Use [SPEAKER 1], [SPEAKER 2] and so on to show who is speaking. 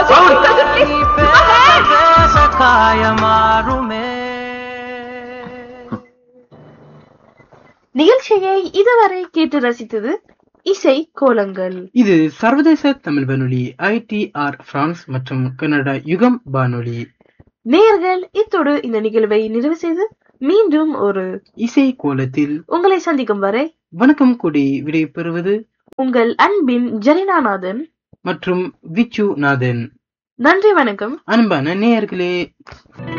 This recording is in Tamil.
[SPEAKER 1] காயமாறுமே
[SPEAKER 2] நிகழ்ச்சியை இதுவரை கேட்டு ரசித்தது இசை கோலங்கள்
[SPEAKER 3] இது சர்வதேச தமிழ் வானொலி ஐடிஆர் பிரான்ஸ் மற்றும் கனடா யுகம் வானொலி
[SPEAKER 2] நேயர்கள் இத்தோடு இந்த நிகழ்வை நிறைவு செய்து மீண்டும் ஒரு
[SPEAKER 3] இசை கோலத்தில்
[SPEAKER 2] உங்களை சந்திக்கும் வரை
[SPEAKER 3] வணக்கம் கூடி விடை பெறுவது
[SPEAKER 2] உங்கள் அன்பின் ஜெரினாநாதன்
[SPEAKER 3] மற்றும் விச்சு நாதன்
[SPEAKER 2] நன்றி வணக்கம்
[SPEAKER 3] அன்பான நேயர்களே